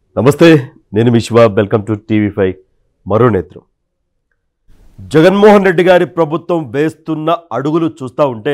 నమస్తే నేను మీ Shiva welcome to TV five మరో నేత్రం జగన్మోహన్ రెడ్డి గారి ప్రభుత్వం వేస్తున్న అడుగులు చూస్తూ ఉంటే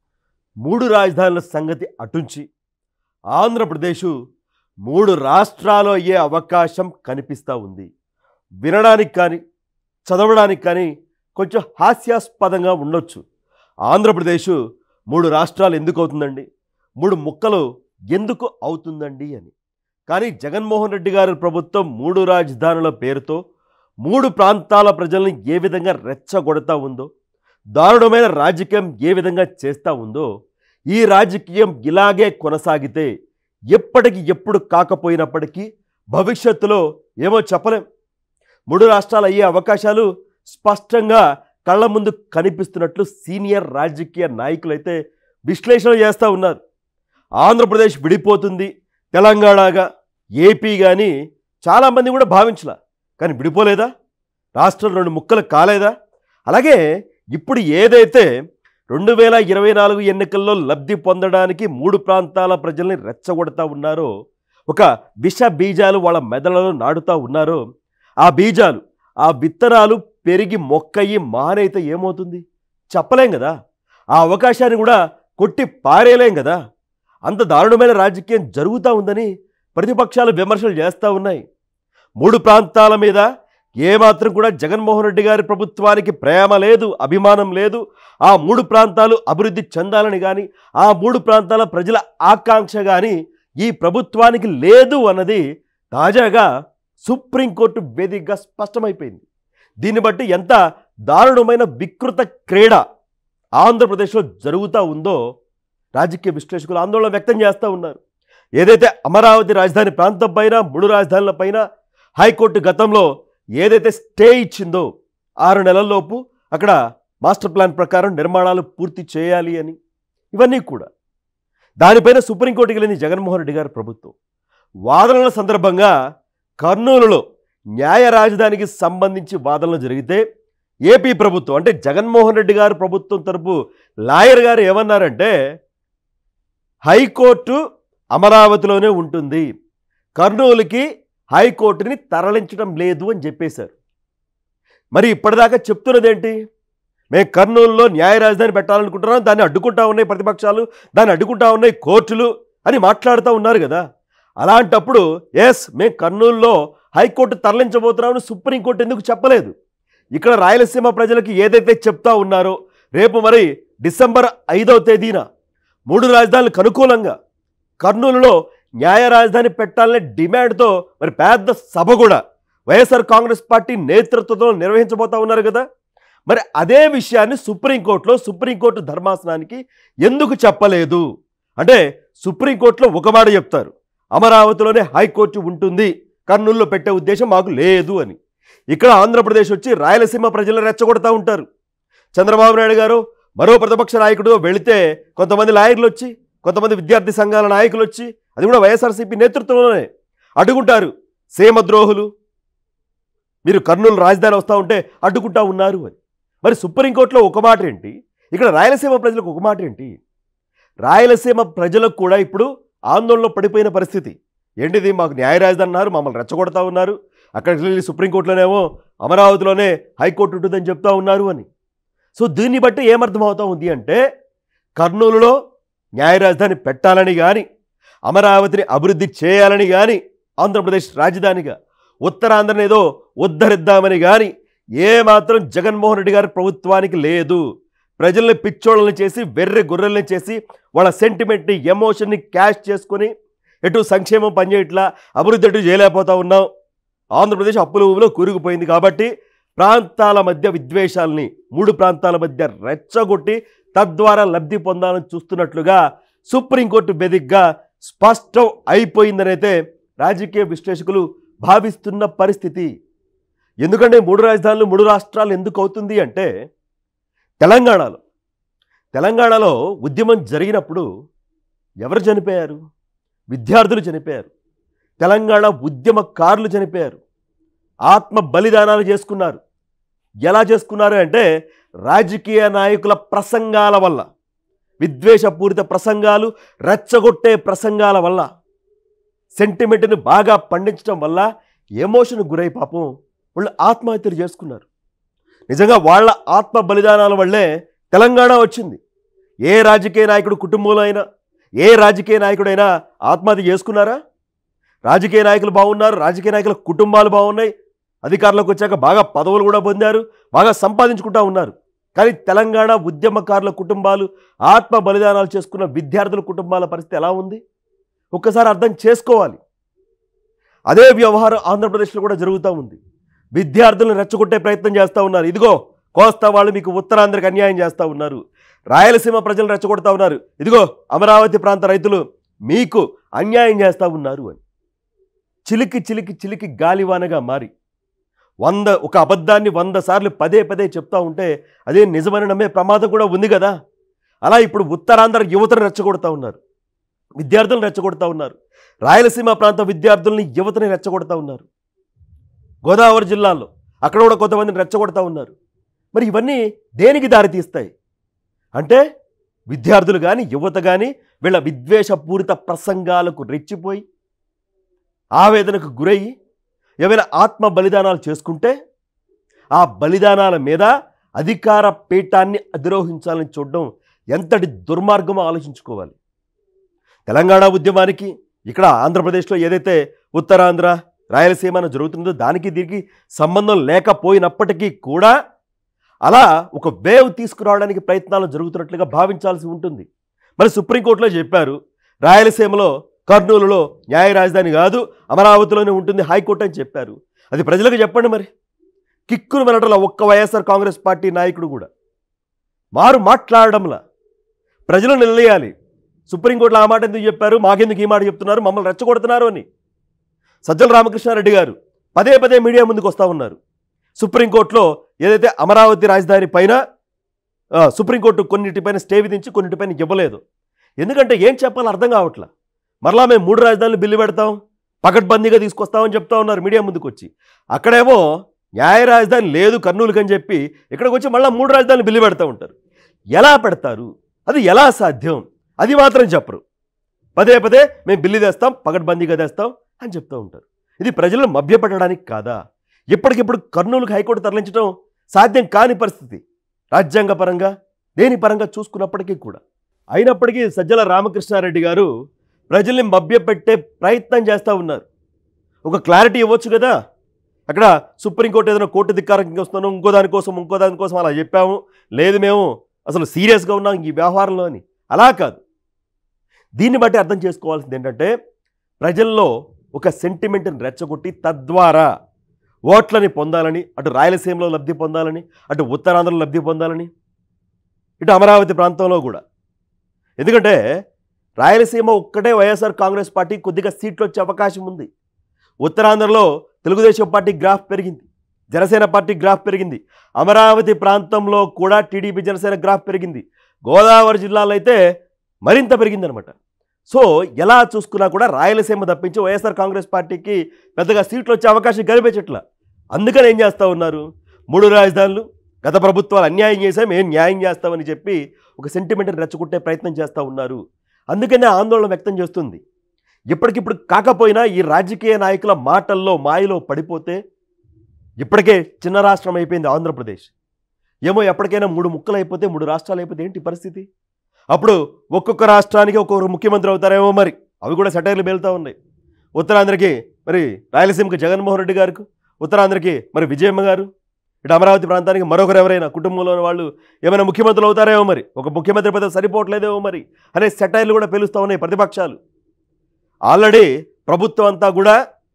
మూడు రాజధానుల సంగతి అటుంచి ఆంధ్రప్రదేశ్ మూడు రాష్ట్రాలు అయ్యే అవకాశం కనిపిస్తూ ఉంది వినడానికి కానీ చదవడానికి కానీ కొంచెం హాస్యాస్పదంగా ఉండొచ్చు ఆంధ్రప్రదేశ్ మూడు రాష్ట్రాలు ఎందుకు అవుతుందండి మూడు ముక్కలు ఎందుకు అవుతుందండి అని కానీ జగన్మోహన్ రెడ్డి గారి ప్రభుత్వం మూడు రాజధానుల పేరుతో మూడు ప్రాంతాల ప్రజల్ని ఏ విధంగా రెచ్చగొడతా ఉందో దారుణమైన రాజకీయం ఏ విధంగా చేస్తూ ఉందో ఈ రాజకీయం ఇలాగే కొనసాగితే ఎప్పటికి ఎప్పుడు కాకపోయినప్పటికీ భవిష్యత్తులో ఏమో చెప్పలేం మూడు రాష్ట్రాలు అయ్యే అవకాశాలు స్పష్టంగా కళ్ళ ముందు కనిపిస్తున్నట్లు సీనియర్ రాజకీయ నాయకులైతే విశ్లేషణ చేస్తూ ఉన్నారు ఆంధ్రప్రదేశ్ విడిపోతుంది తెలంగాణగా ఏపీ కానీ చాలామంది కూడా భావించలా కానీ విడిపోలేదా రాష్ట్రం రెండు ముక్కలు కాలేదా అలాగే ఇప్పుడు ఏదైతే రెండు వేల ఇరవై నాలుగు ఎన్నికల్లో లబ్ధి పొందడానికి మూడు ప్రాంతాల ప్రజల్ని రెచ్చగొడతా ఉన్నారో ఒక విష బీజాలు వాళ్ళ మెదడులో నాడుతూ ఉన్నారో ఆ బీజాలు ఆ విత్తనాలు పెరిగి మొక్కయి మానైతే ఏమవుతుంది చెప్పలేం కదా ఆ అవకాశాన్ని కూడా కొట్టి పారేయలేం కదా అంత దారుణమైన రాజకీయం జరుగుతూ ఉందని ప్రతిపక్షాలు విమర్శలు చేస్తూ ఉన్నాయి మూడు ప్రాంతాల మీద ఏమాత్రం కూడా జగన్మోహన్ రెడ్డి గారి ప్రభుత్వానికి ప్రేమ లేదు అభిమానం లేదు ఆ మూడు ప్రాంతాలు అభివృద్ధి చెందాలని కానీ ఆ మూడు ప్రాంతాల ప్రజల ఆకాంక్ష కానీ ఈ ప్రభుత్వానికి లేదు అన్నది తాజాగా సుప్రీంకోర్టు వేదికగా స్పష్టమైపోయింది దీన్ని బట్టి ఎంత దారుణమైన వికృత క్రీడ ఆంధ్రప్రదేశ్లో జరుగుతూ ఉందో రాజకీయ విశ్లేషకులు ఆందోళన వ్యక్తం చేస్తూ ఉన్నారు ఏదైతే అమరావతి రాజధాని ప్రాంతం పైన మూడు రాజధానుల పైన హైకోర్టు గతంలో ఏదైతే స్టే ఇచ్చిందో ఆరు నెలల్లోపు అక్కడ మాస్టర్ ప్లాన్ ప్రకారం నిర్మాణాలు పూర్తి చేయాలి అని ఇవన్నీ కూడా దానిపైన సుప్రీంకోర్టుకి వెళ్ళింది జగన్మోహన్ రెడ్డి గారి ప్రభుత్వం వాదనల సందర్భంగా కర్నూలులో న్యాయ రాజధానికి సంబంధించి వాదనలు జరిగితే ఏపీ ప్రభుత్వం అంటే జగన్మోహన్ రెడ్డి గారి ప్రభుత్వం తరపు లాయర్ గారు ఏమన్నారంటే హైకోర్టు అమరావతిలోనే ఉంటుంది కర్నూలుకి హైకోర్టుని తరలించడం లేదు అని చెప్పేశారు మరి ఇప్పటిదాకా చెప్తున్నదేంటి మేము కర్నూలులో న్యాయ రాజధాని పెట్టాలనుకుంటున్నాం దాన్ని అడ్డుకుంటా ఉన్నాయి ప్రతిపక్షాలు దాన్ని అడ్డుకుంటా ఉన్నాయి కోర్టులు అని మాట్లాడుతూ ఉన్నారు కదా అలాంటప్పుడు ఎస్ మేము కర్నూలులో హైకోర్టు తరలించబోతున్నామని సుప్రీంకోర్టు ఎందుకు చెప్పలేదు ఇక్కడ రాయలసీమ ప్రజలకు ఏదైతే చెప్తా ఉన్నారో రేపు మరి డిసెంబర్ ఐదవ తేదీన మూడు రాజధానులకు అనుకూలంగా కర్నూలులో న్యాయ రాజధాని పెట్టాలనే డిమాండ్తో మరి పెద్ద సభ కూడా వైఎస్ఆర్ కాంగ్రెస్ పార్టీ నేతృత్వంలో నిర్వహించబోతా ఉన్నారు కదా మరి అదే విషయాన్ని సుప్రీంకోర్టులో సుప్రీంకోర్టు ధర్మాసనానికి ఎందుకు చెప్పలేదు అంటే సుప్రీంకోర్టులో ఒక మాట చెప్తారు అమరావతిలోనే హైకోర్టు ఉంటుంది కర్నూలులో పెట్టే ఉద్దేశం మాకు లేదు అని ఇక్కడ ఆంధ్రప్రదేశ్ వచ్చి రాయలసీమ ప్రజలు రెచ్చగొడతా ఉంటారు చంద్రబాబు నాయుడు గారు మరో ప్రతిపక్ష నాయకుడు వెళితే కొంతమంది లాయర్లు వచ్చి కొంతమంది విద్యార్థి సంఘాల నాయకులు వచ్చి అది కూడా వైఎస్ఆర్సీపీ నేతృత్వంలోనే అడ్డుకుంటారు సేమద్రోహులు మీరు కర్నూలు రాజధాని వస్తూ ఉంటే అడ్డుకుంటా ఉన్నారు అని మరి సుప్రీంకోర్టులో ఒక మాట ఏంటి ఇక్కడ రాయలసీమ ప్రజలకు ఒక మాట ఏంటి రాయలసీమ ప్రజలకు కూడా ఇప్పుడు ఆందోళనలో పడిపోయిన పరిస్థితి ఏంటిది మాకు న్యాయ రాజధాని అన్నారు మమ్మల్ని రెచ్చగొడతా ఉన్నారు అక్కడికి వెళ్ళి సుప్రీంకోర్టులోనేమో అమరావతిలోనే హైకోర్టు ఉంటుందని చెప్తా ఉన్నారు అని సో దీన్ని బట్టి ఏమర్థమవుతా ఉంది అంటే కర్నూలులో న్యాయ రాజధాని పెట్టాలని కానీ అమరావతిని అభివృద్ధి చేయాలని కానీ ఆంధ్రప్రదేశ్ రాజధానిగా ఉత్తరాంధ్రని ఏదో ఉద్ధరిద్దామని కానీ ఏమాత్రం జగన్మోహన్ రెడ్డి గారి ప్రభుత్వానికి లేదు ప్రజల్ని పిచ్చోళ్ళని చేసి వెర్రె గొర్రెల్ని చేసి వాళ్ళ సెంటిమెంట్ని ఎమోషన్ని క్యాష్ చేసుకొని ఎటు సంక్షేమం పనిచేయట్లా అభివృద్ధి ఎటు చేయలేకపోతా ఉన్నాం ఆంధ్రప్రదేశ్ అప్పుల ఊబిలో కూరుకుపోయింది కాబట్టి ప్రాంతాల మధ్య విద్వేషాలని మూడు ప్రాంతాల మధ్య రెచ్చగొట్టి తద్వారా లబ్ధి పొందాలని చూస్తున్నట్లుగా సుప్రీంకోర్టు వేదికగా స్పష్టం అయిపోయిందనైతే రాజకీయ విశ్లేషకులు భావిస్తున్న పరిస్థితి ఎందుకంటే మూడు రాజధానులు మూడు రాష్ట్రాలు ఎందుకు అవుతుంది అంటే తెలంగాణలో తెలంగాణలో ఉద్యమం జరిగినప్పుడు ఎవరు చనిపోయారు విద్యార్థులు చనిపోయారు తెలంగాణ ఉద్యమకారులు చనిపోయారు ఆత్మ బలిదానాలు చేసుకున్నారు ఎలా చేసుకున్నారు అంటే రాజకీయ నాయకుల ప్రసంగాల వల్ల విద్వేషపూరిత ప్రసంగాలు రెచ్చగొట్టే ప్రసంగాల వల్ల సెంటిమెంట్ని బాగా పండించడం వల్ల ఎమోషన్ గురై పాపం వాళ్ళు ఆత్మహత్యలు చేసుకున్నారు నిజంగా వాళ్ళ ఆత్మ బలిదానాల వల్లే తెలంగాణ వచ్చింది ఏ రాజకీయ నాయకుడు కుటుంబంలో అయినా ఏ రాజకీయ నాయకుడైనా ఆత్మహత్య చేసుకున్నారా రాజకీయ నాయకులు బాగున్నారు రాజకీయ నాయకుల కుటుంబాలు బాగున్నాయి అధికారంలోకి వచ్చాక బాగా పదవులు కూడా పొందారు బాగా సంపాదించుకుంటా ఉన్నారు కానీ తెలంగాణ ఉద్యమకారుల కుటుంబాలు ఆత్మ బలిదానాలు చేసుకున్న విద్యార్థుల కుటుంబాల పరిస్థితి ఎలా ఉంది ఒక్కసారి అర్థం చేసుకోవాలి అదే వ్యవహారం ఆంధ్రప్రదేశ్లో కూడా జరుగుతూ ఉంది విద్యార్థులను రెచ్చగొట్టే ప్రయత్నం చేస్తూ ఉన్నారు ఇదిగో కోస్తా వాళ్ళు మీకు ఉత్తరాంధ్రకి అన్యాయం చేస్తూ ఉన్నారు రాయలసీమ ప్రజలు రెచ్చగొడతా ఉన్నారు ఇదిగో అమరావతి ప్రాంత రైతులు మీకు అన్యాయం చేస్తూ ఉన్నారు అని చిలికి చిలికి చిలికి గాలివానగా మారి వంద ఒక అబద్ధాన్ని వంద సార్లు పదే పదే చెప్తా ఉంటే అదే నిజమని నమ్మే ప్రమాదం కూడా ఉంది కదా అలా ఇప్పుడు ఉత్తరాంధ్ర యువతను రెచ్చగొడతా ఉన్నారు విద్యార్థులను రెచ్చగొడతా ఉన్నారు రాయలసీమ ప్రాంత విద్యార్థుల్ని యువతని రెచ్చగొడతా ఉన్నారు గోదావరి జిల్లాలో అక్కడ కూడా కొంతమందిని రెచ్చగొడతా ఉన్నారు మరి ఇవన్నీ దేనికి దారితీస్తాయి అంటే విద్యార్థులు కానీ యువత కానీ వీళ్ళ విద్వేషపూరిత ప్రసంగాలకు రెచ్చిపోయి ఆవేదనకు గురయ్యి ఏమైనా ఆత్మ బలిదానాలు చేసుకుంటే ఆ బలిదానాల మీద అధికార పీఠాన్ని అధిరోహించాలని చూడడం ఎంతటి దుర్మార్గమో ఆలోచించుకోవాలి తెలంగాణ ఉద్యమానికి ఇక్కడ ఆంధ్రప్రదేశ్లో ఏదైతే ఉత్తరాంధ్ర రాయలసీమను జరుగుతుందో దానికి దీనికి సంబంధం లేకపోయినప్పటికీ కూడా అలా ఒక వేవ్ తీసుకురావడానికి ప్రయత్నాలు జరుగుతున్నట్లుగా భావించాల్సి ఉంటుంది మరి సుప్రీంకోర్టులో చెప్పారు రాయలసీమలో కర్నూలులో న్యాయ రాజధాని కాదు అమరావతిలోనే ఉంటుంది హైకోర్టు అని చెప్పారు అది ప్రజలకు చెప్పండి మరి కిక్కును వినటంలో ఒక్క వైఎస్ఆర్ కాంగ్రెస్ పార్టీ నాయకుడు కూడా వారు మాట్లాడడంలా ప్రజలు నిలయాలి సుప్రీంకోర్టులో ఆ మాట ఎందుకు చెప్పారు మాకెందుకు ఈ మాట చెప్తున్నారు మమ్మల్ని రెచ్చగొడుతున్నారు అని సజ్జల రామకృష్ణారెడ్డి గారు పదే పదే మీడియా ముందుకు వస్తూ ఉన్నారు సుప్రీంకోర్టులో ఏదైతే అమరావతి రాజధాని పైన ఆ, సుప్రీంకోర్టు కొన్నిటిపైన స్టే విధించి కొన్నిటిపైన ఇవ్వలేదు ఎందుకంటే ఏం చెప్పాలో అర్థం కావట్లా మరలా మేము మూడు రాజధానులు బిల్లు పెడతాం పకడ్బందీగా తీసుకొస్తామని చెప్తా ఉన్నారు మీడియా ముందుకు వచ్చి అక్కడేమో న్యాయ రాజధాని లేదు కర్నూలుకి అని చెప్పి ఇక్కడికి వచ్చి మళ్ళీ మూడు రాజధానులు బిల్లు పెడతా ఉంటారు ఎలా పెడతారు అది ఎలా సాధ్యం అది మాత్రం చెప్పరు పదే పదే మేము బిల్లు తెస్తాం పకడ్బందీగా తెస్తాం అని చెప్తూ ఉంటారు ఇది ప్రజలను మభ్యపెట్టడానికి కాదా ఇప్పటికిప్పుడు కర్నూలుకు హైకోర్టు తరలించడం సాధ్యం కాని పరిస్థితి రాజ్యాంగ పరంగా దేని పరంగా చూసుకున్నప్పటికీ కూడా అయినప్పటికీ సజ్జల రామకృష్ణారెడ్డి గారు ప్రజల్ని మభ్యపెట్టే ప్రయత్నం చేస్తూ ఉన్నారు ఒక క్లారిటీ ఇవ్వచ్చు కదా అక్కడ సుప్రీంకోర్టు ఏదైనా కోర్టు ధిక్కారంగా వస్తున్నాం ఇంకో దానికోసం ఇంకో దానికోసం అలా చెప్పాము లేదు మేము అసలు సీరియస్గా ఉన్నాం ఈ వ్యవహారంలో అని అలా కాదు దీన్ని బట్టి అర్థం చేసుకోవాల్సింది ఏంటంటే ప్రజల్లో ఒక సెంటిమెంట్ని రెచ్చగొట్టి తద్వారా ఓట్లని పొందాలని అటు రాయలసీమలో లబ్ధి పొందాలని అటు ఉత్తరాంధ్రలో లబ్ధి పొందాలని ఇటు అమరావతి ప్రాంతంలో కూడా ఎందుకంటే రాయలసీమ ఒక్కటే వైఎస్ఆర్ కాంగ్రెస్ పార్టీ కొద్దిగా సీట్లు వచ్చే అవకాశం ఉంది ఉత్తరాంధ్రలో తెలుగుదేశం పార్టీ గ్రాఫ్ పెరిగింది జనసేన పార్టీ గ్రాఫ్ పెరిగింది అమరావతి ప్రాంతంలో కూడా టీడీపీ జనసేన గ్రాఫ్ పెరిగింది గోదావరి జిల్లాలో అయితే మరింత పెరిగిందనమాట సో ఎలా చూసుకున్నా కూడా రాయలసీమ తప్పించి వైఎస్ఆర్ కాంగ్రెస్ పార్టీకి పెద్దగా సీట్లు వచ్చే అవకాశం కనిపించట్ల అందుకని ఏం చేస్తూ ఉన్నారు మూడు రాజధానులు గత ప్రభుత్వాలు అన్యాయం చేసాం మేము న్యాయం చేస్తామని చెప్పి ఒక సెంటిమెంట్ని రెచ్చగొట్టే ప్రయత్నం చేస్తూ ఉన్నారు అందుకనే ఆందోళన వ్యక్తం చేస్తుంది ఇప్పటికిప్పుడు కాకపోయినా ఈ రాజకీయ నాయకుల మాటల్లో మాయలో పడిపోతే ఇప్పటికే చిన్న రాష్ట్రం అయిపోయింది ఆంధ్రప్రదేశ్ ఏమో ఎప్పటికైనా మూడు ముక్కలు అయిపోతే మూడు రాష్ట్రాలు అయిపోతే ఏంటి పరిస్థితి అప్పుడు ఒక్కొక్క రాష్ట్రానికి ఒక్కొక్క ముఖ్యమంత్రి అవుతారేమో మరి అవి కూడా సెటైర్లు బేలుతూ ఉన్నాయి ఉత్తరాంధ్రకి మరి రాయలసీమకి జగన్మోహన్ రెడ్డి గారికి ఉత్తరాంధ్రకి మరి విజయమ్మ గారు ఇటు అమరావతి ప్రాంతానికి మరొకరు ఎవరైనా కుటుంబంలోని వాళ్ళు ఏమైనా ముఖ్యమంత్రులు అవుతారేమో మరి ఒక ముఖ్యమంత్రి పదవి సరిపోవట్లేదేమో మరి అనే సెటైర్లు కూడా పేలుస్తూ ఉన్నాయి ప్రతిపక్షాలు ఆల్రెడీ ప్రభుత్వం అంతా కూడా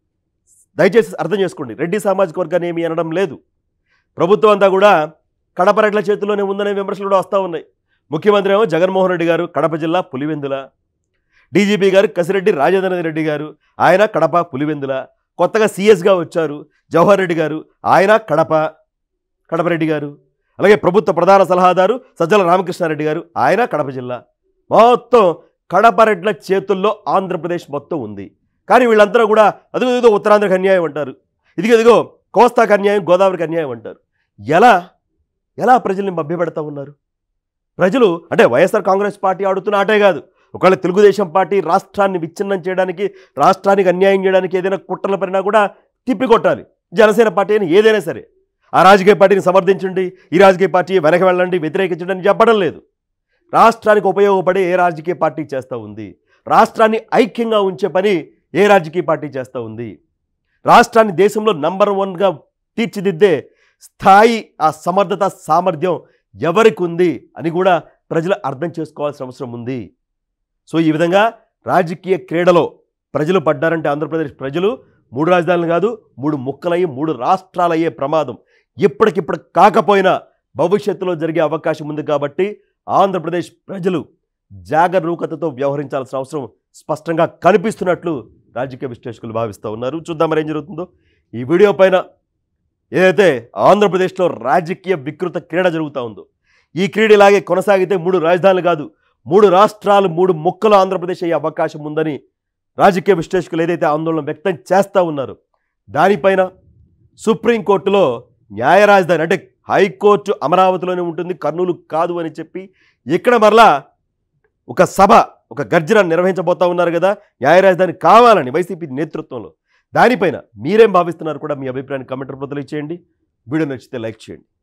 దయచేసి అర్థం చేసుకోండి రెడ్డి సామాజిక వర్గాన్ని ఏమీ అనడం లేదు ప్రభుత్వం అంతా కూడా కడప రెడ్ల చేతిలోనే ఉందనే విమర్శలు కూడా వస్తూ ఉన్నాయి ముఖ్యమంత్రి ఏమో జగన్మోహన్ రెడ్డి గారు కడప జిల్లా పులివెందుల డీజీపీ గారు కసిరెడ్డి రాజేంద్ర రెడ్డి గారు ఆయన కడప పులివెందుల కొత్తగా సీఎస్గా వచ్చారు జవహర్ రెడ్డి గారు ఆయన కడప కడప రెడ్డి గారు అలాగే ప్రభుత్వ ప్రధాన సలహాదారు సజ్జల రామకృష్ణారెడ్డి గారు ఆయన కడప జిల్లా మొత్తం కడప రెడ్ల చేతుల్లో ఆంధ్రప్రదేశ్ మొత్తం ఉంది కానీ వీళ్ళందరూ కూడా అదిగో ఇదిగో ఉత్తరాంధ్రకి అన్యాయం అంటారు ఇదిగో ఇదిగో కోస్తాకి అన్యాయం గోదావరికి అన్యాయం అంటారు ఎలా ఎలా ప్రజల్ని మభ్యపెడతా ఉన్నారు ప్రజలు అంటే వైఎస్ఆర్ కాంగ్రెస్ పార్టీ ఆడుతున్న ఆటే కాదు ఒకవేళ తెలుగుదేశం పార్టీ రాష్ట్రాన్ని విచ్ఛిన్నం చేయడానికి రాష్ట్రానికి అన్యాయం చేయడానికి ఏదైనా కుట్రలు పడినా కూడా తిప్పికొట్టాలి జనసేన పార్టీ అని ఏదైనా సరే ఆ రాజకీయ పార్టీని సమర్థించండి ఈ రాజకీయ పార్టీ వెనక వెళ్ళండి వ్యతిరేకించండి అని చెప్పడం లేదు రాష్ట్రానికి ఉపయోగపడే ఏ రాజకీయ పార్టీ చేస్తూ ఉంది రాష్ట్రాన్ని ఐక్యంగా ఉంచే పని ఏ రాజకీయ పార్టీ చేస్తూ ఉంది రాష్ట్రాన్ని దేశంలో నంబర్ వన్గా తీర్చిదిద్దే స్థాయి ఆ సమర్థత సామర్థ్యం ఎవరికి ఉంది అని కూడా ప్రజలు అర్థం చేసుకోవాల్సిన అవసరం ఉంది సో ఈ విధంగా రాజకీయ క్రీడలో ప్రజలు పడ్డారంటే ఆంధ్రప్రదేశ్ ప్రజలు మూడు రాజధానులు కాదు మూడు ముక్కలయ్యి మూడు రాష్ట్రాలయ్యే ప్రమాదం ఇప్పటికిప్పుడు కాకపోయినా భవిష్యత్తులో జరిగే అవకాశం ఉంది కాబట్టి ఆంధ్రప్రదేశ్ ప్రజలు జాగరూకతతో వ్యవహరించాల్సిన అవసరం స్పష్టంగా కనిపిస్తున్నట్లు రాజకీయ విశ్లేషకులు భావిస్తూ ఉన్నారు చూద్దాం మరి ఏం జరుగుతుందో ఈ వీడియో పైన ఏదైతే ఆంధ్రప్రదేశ్లో రాజకీయ వికృత క్రీడ జరుగుతూ ఉందో ఈ క్రీడ ఇలాగే కొనసాగితే మూడు రాజధానులు కాదు మూడు రాష్ట్రాలు మూడు ముక్కలు ఆంధ్రప్రదేశ్ అయ్యే అవకాశం ఉందని రాజకీయ విశ్లేషకులు ఏదైతే ఆందోళన వ్యక్తం చేస్తూ ఉన్నారు దానిపైన సుప్రీంకోర్టులో న్యాయ రాజధాని అంటే హైకోర్టు అమరావతిలోనే ఉంటుంది కర్నూలు కాదు అని చెప్పి ఇక్కడ మరలా ఒక సభ ఒక గర్జన నిర్వహించబోతా ఉన్నారు కదా న్యాయ రాజధాని కావాలని వైసీపీ నేతృత్వంలో దానిపైన మీరేం భావిస్తున్నారు కూడా మీ అభిప్రాయాన్ని కమెంట్ రూపంలో తెలియచేయండి వీడియో నచ్చితే లైక్ చేయండి